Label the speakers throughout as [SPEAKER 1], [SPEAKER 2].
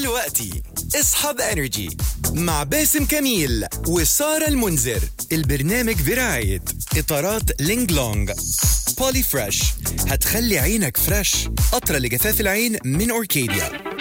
[SPEAKER 1] دلوقتي اصحاب انرجي مع باسم كميل وسارة المنذر البرنامج برعاية اطارات لينج لونج بولي فريش هتخلي عينك فريش قطرة لجفاف العين من اوركيديا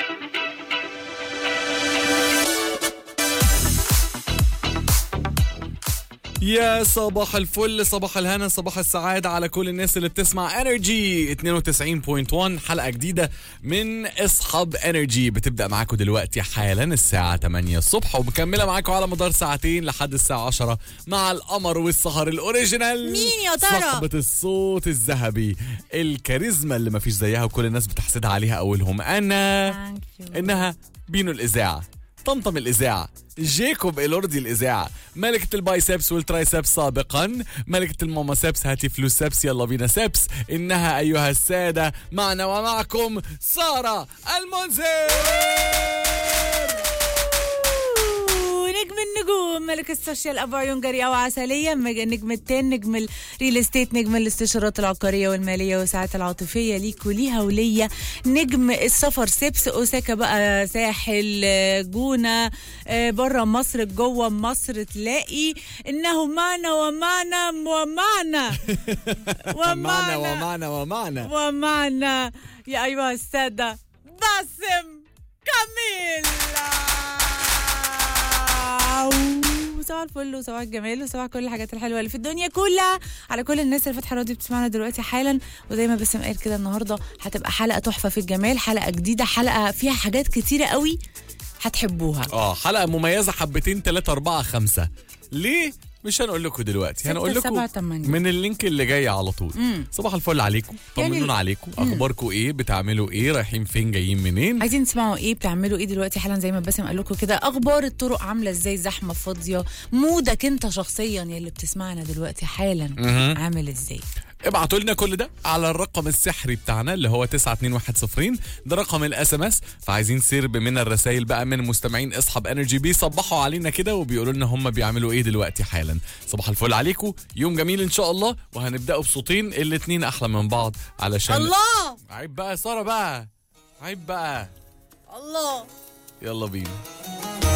[SPEAKER 2] يا صباح الفل صباح الهنا صباح السعادة على كل الناس اللي بتسمع انرجي 92.1 حلقة جديدة من اصحاب انرجي بتبدأ معاكم دلوقتي حالا الساعة 8 الصبح ومكملة معاكم على مدار ساعتين لحد الساعة 10 مع القمر والسهر الاوريجينال
[SPEAKER 3] مين يا ترى؟
[SPEAKER 2] صاحبة الصوت الذهبي الكاريزما اللي مفيش زيها وكل الناس بتحسدها عليها اولهم انا
[SPEAKER 3] Thank you.
[SPEAKER 2] انها بينو الاذاعه طمطم الاذاعه جيكوب الوردي الاذاعه ملكه البايسبس والترايسبس سابقا ملكه الماما سبس هاتي فلوس سبس يلا بينا سبس انها ايها الساده معنا ومعكم ساره المنذر
[SPEAKER 3] نجم النجوم ملك السوشيال ابو عيون جريئه وعسليه مج- نجم التان نجم الريل استيت نجم الاستشارات العقاريه والماليه والساعات العاطفيه ليك وليها وليا نجم السفر سبس اوساكا بقى ساحل آه، جونه بره مصر جوه مصر تلاقي انه معنا ومعنا ومعنا
[SPEAKER 2] معنا ومعنا ومعنا
[SPEAKER 3] ومعنا يا أيها السادة باسم كميل صباح الفل وصباح الجمال وصباح كل الحاجات الحلوه اللي في الدنيا كلها على كل الناس اللي فاتحه الراديو بتسمعنا دلوقتي حالا وزي ما باسم قال كده النهارده هتبقى حلقه تحفه في الجمال حلقه جديده حلقه فيها حاجات كتيره قوي هتحبوها
[SPEAKER 2] اه حلقه مميزه حبتين ثلاثة أربعة خمسة ليه؟ مش هنقول لكم دلوقتي
[SPEAKER 3] ستة،
[SPEAKER 2] هنقول لكم
[SPEAKER 3] سبعة، تمانية.
[SPEAKER 2] من اللينك اللي جاي على طول صباح الفل عليكم
[SPEAKER 3] يعني-
[SPEAKER 2] طمنونا عليكم اخباركم ايه بتعملوا ايه رايحين فين جايين منين
[SPEAKER 3] عايزين تسمعوا ايه بتعملوا ايه دلوقتي حالا زي ما باسم قال لكم كده اخبار الطرق عامله ازاي زحمه فاضيه مودك انت شخصيا يلي بتسمعنا دلوقتي حالا عامل ازاي
[SPEAKER 2] ابعتوا لنا كل ده على الرقم السحري بتاعنا اللي هو 92110 ده رقم الاس ام اس فعايزين سرب من الرسائل بقى من مستمعين اصحاب انرجي بيصبحوا علينا كده وبيقولوا لنا هم بيعملوا ايه دلوقتي حالا صباح الفل عليكم يوم جميل ان شاء الله وهنبداوا بصوتين الاتنين احلى من بعض علشان
[SPEAKER 3] الله
[SPEAKER 2] عيب بقى يا ساره بقى عيب بقى
[SPEAKER 3] الله
[SPEAKER 2] يلا بينا